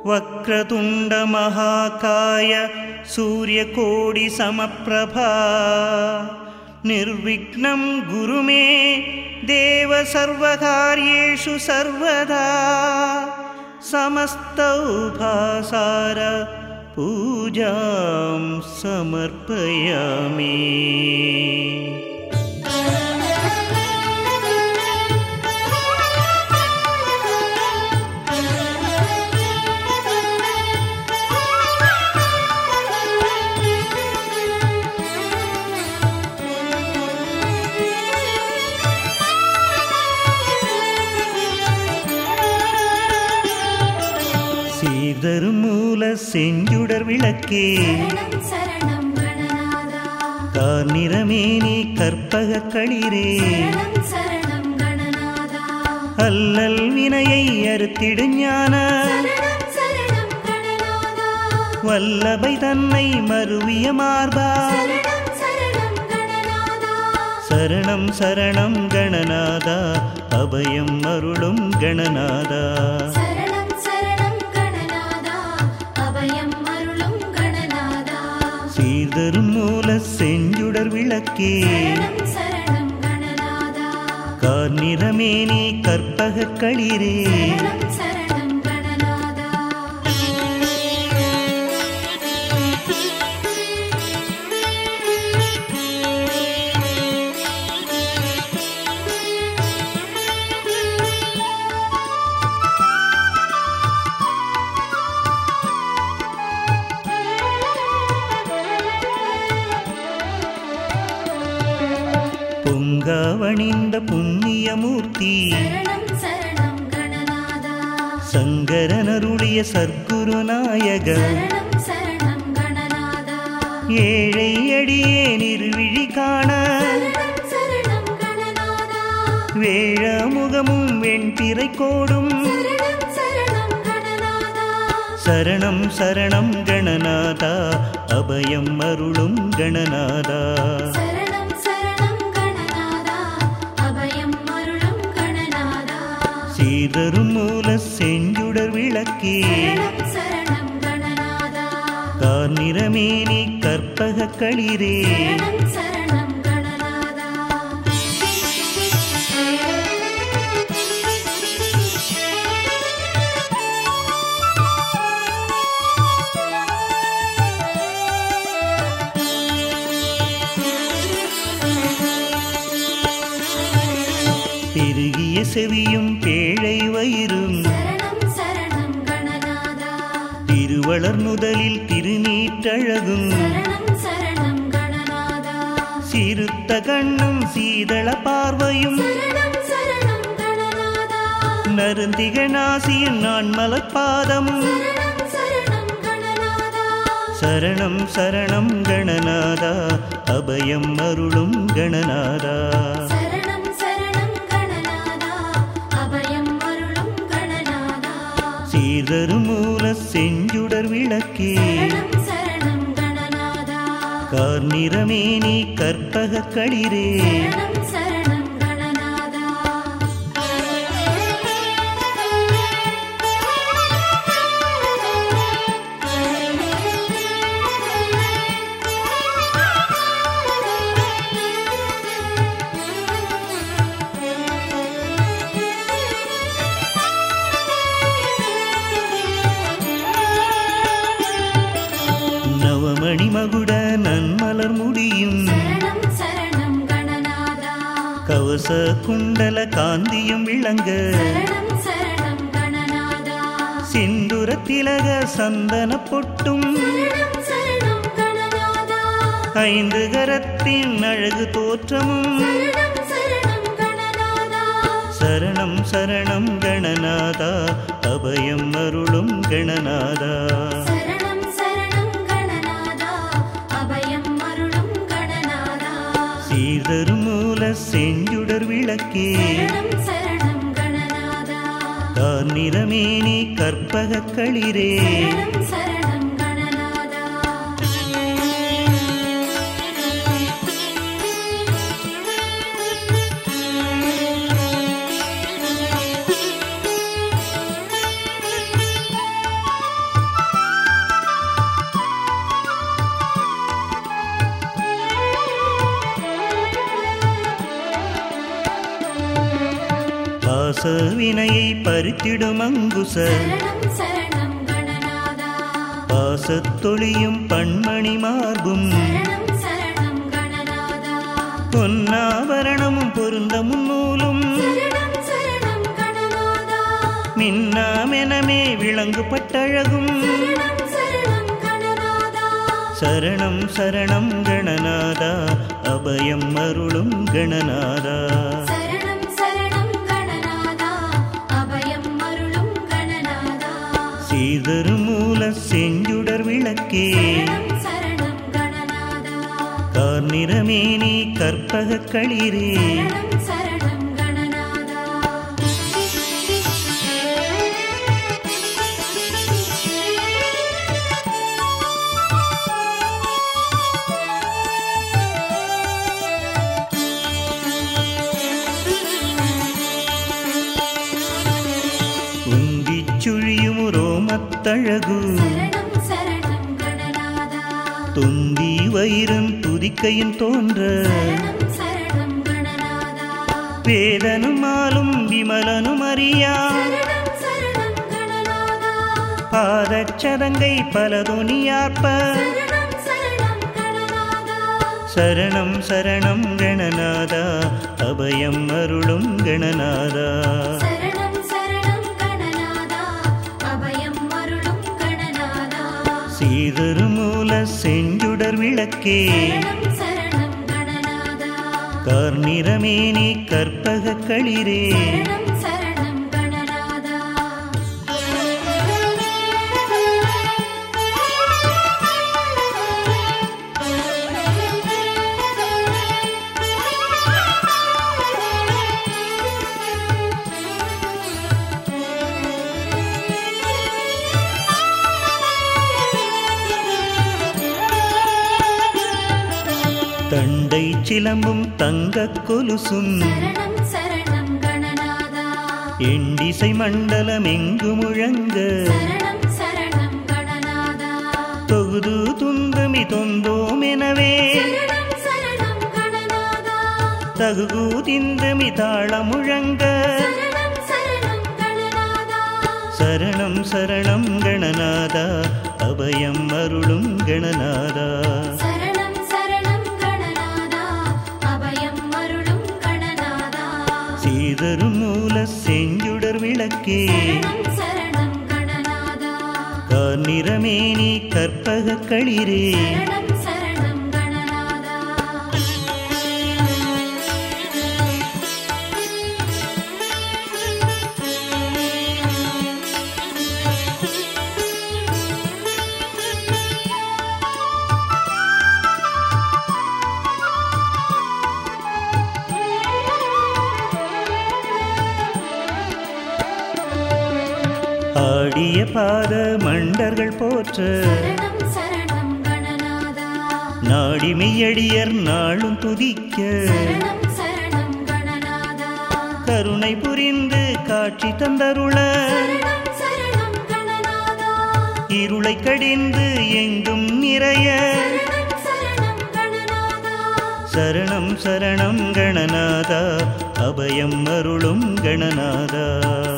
वक्रतुण्डमहाकाय सूर्यकोटिसमप्रभा निर्विघ्नं गुरु मे देव सर्वकार्येषु सर्वदा समस्तौभासार पूजां समर्पयामि சீர்தரும் மூல செஞ்சுடர் விளக்கே சரணம் சரணம் கணநாதா கார்நிறமேனி கற்பக களிரே சரணம் சரணம் கணநாதா அல்லல் வினையை அறுத்திடு ஞான சரணம் சரணம் கணநாதா வல்லபை தன்னை மருவிய மார்பா சரணம் சரணம் கணநாதா சரணம் சரணம் கணநாதா அபயம் அருளும் கணநாதா சரணம் சரணம் கணநாதா அபயம் அருளும் கணநாதா சீர்தரும் மூல செஞ்சுடர் விளக்கே சரணம் சரணம் கணநாதா கார்நிறமேனி கற்பக களிரே சரணம் சரணம் கணநாதா பொங்காவணிந்த புண்ணியமூர்த்தி சரணம் சரணம் கணநாதா சங்கரனருடைய சர்க்குருநாயக சரணம் சரணம் கணநாதா ஏழை அடியே நிர்விழி காண சரணம் சரணம் கணநாதா வேழ முகமும் வெண்பிறை கோடும் சரணம் சரணம் கணநாதா சரணம் சரணம் கணநாதா அபயம் அருளும் கணநாதா சரணம் சரணம் கணநாதா அபயம் அருளும் கணநாதா சீதரும் மூல செஞ்சுடர் விளக்கே சரணம் சரணம் கணநாதா கார்நிறமேனி கற்பக களிரே சரணம் சரணம் கணநாதா பெருகிய செவியும் பேழை வயிறும் சரணம் சரணம் கணநாதா திருவளர் முதலில் திருநீற்றழகும் சரணம் சரணம் கணநாதா சிறுத்த கண்ணும் சீதள பார்வையும் சரணம் சரணம் கணநாதா நருந்திக நாசியின் நான் மலப்பாதமும் சரணம் சரணம் கணநாதா சரணம் சரணம் கணநாதா அபயம் அருளும் கணநாதா சரணம் சரணம் கணநாதா அபயம் அருளும் கணநாதா சீர்தரும் மூல செஞ்சுடர் விளக்கே சரணம் சரணம் கணநாதா கார்நிறமேனி கற்பக களிரே சரணம் சரணம் கணநாதா நவமணி மகுட நன்மலர் முடியும் சரணம் சரணம் கணநாதா கவச குண்டல காந்தியும் விளங்க சரணம் சரணம் கணநாதா சிந்துர திலக சந்தன பொட்டும் சரணம் சரணம் கணநாதா ஐந்து கரத்தின் அழகு தோற்றமும் சரணம் சரணம் கணநாதா சரணம் சரணம் கணநாதா அபயம் அருளும் கணநாதா சரணம் சரணம் கணநாதா அபயம் அருளும் கணநாதா சீர்தரும் மூல செஞ்சுடர் விளக்கே சரணம் சரணம் கணநாதா கார்நிறமேனி கற்பக களிரே சரணம் சரணம் கணநாதா பாசவினையை பறித்திடும் அங்குச சரணம் சரணம் கணநாதா பாசத்தொழியும் பண்மணி மார்பும் சரணம் சரணம் கணநாதா பொன்னாபரணமும் பொருந்த முன்னூலும் சரணம் சரணம் கணநாதா மின்னாமெனமே விளங்கு பட்டழகும் சரணம் சரணம் கணநாதா சரணம் சரணம் கணநாதா அபயம் அருளும் கணநாதா சரணம் சரணம் கணநாதா அபயம் அருளும் கணநாதா சீதரும் மூல செஞ்சுடர் விளக்கே சரணம் சரணம் கணநாதா கார்நிறமேனி கற்பக களிரே சரணம் சரணம் கணநாதா உந்திச் சுழியும் ரோமத்தழகு சரணம் சரணம் கணநாதா தொந்தி வயிறும் துதிக்கையும் தோன்ற சரணம் சரணம் கணநாதா வேதனும் ஆளும் விமலனும் அறியா சரணம் சரணம் கணநாதா பாதச்சதங்கை பலதொனியார்ப்ப சரணம் சரணம் கணநாதா சரணம் சரணம் கணநாதா அபயம் அருளும் கணநாதா சரணம் சரணம் கணநாதா அபயம் அருளும் கணநாதா சீதரு மூல செஞ்சுடர் விளக்கே சரணம் சரணம் கணநாதா கார்நிறமேனி கற்பக களிரே சரணம் சரணம் கணநாதா தண்டை சிலம்பும் தங்கக் கொலுசும் சரணம் சரணம் கணநாதா எண்டிசை மண்டலம் எங்கு முழங்க சரணம் சரணம் கணநாதா தொகுது துந்தமி தொந்தோம் எனவே சரணம் சரணம் கணநாதா தகுகு திந்தமி தாள முழங்க சரணம் சரணம் கணநாதா சரணம் சரணம் கணநாதா அபயம் அருளும் கணநாதா சரணம் சரணம் கணநாதா அபயம் அருளும் கணநாதா சீதரு மூல செஞ்சுடர் விளக்கே சரணம் சரணம் கணநாதா கார்நிறமேனி கற்பக களிரே சரணம் சரணம் கணநாதா ஆடிய பாத மண்டர்கள் போற்ற சரணம் சரணம் கணநாதா நாடிமையடியர் நாளும் துதிக்க சரணம் சரணம் கணநாதா கருணை புரிந்து காட்சி தந்தருள சரணம் சரணம் கணநாதா இருளை கடிந்து எங்கும் நிறைய சரணம் சரணம் கணநாதா சரணம் சரணம் கணநாதா அபயம் அருளும் கணநாதா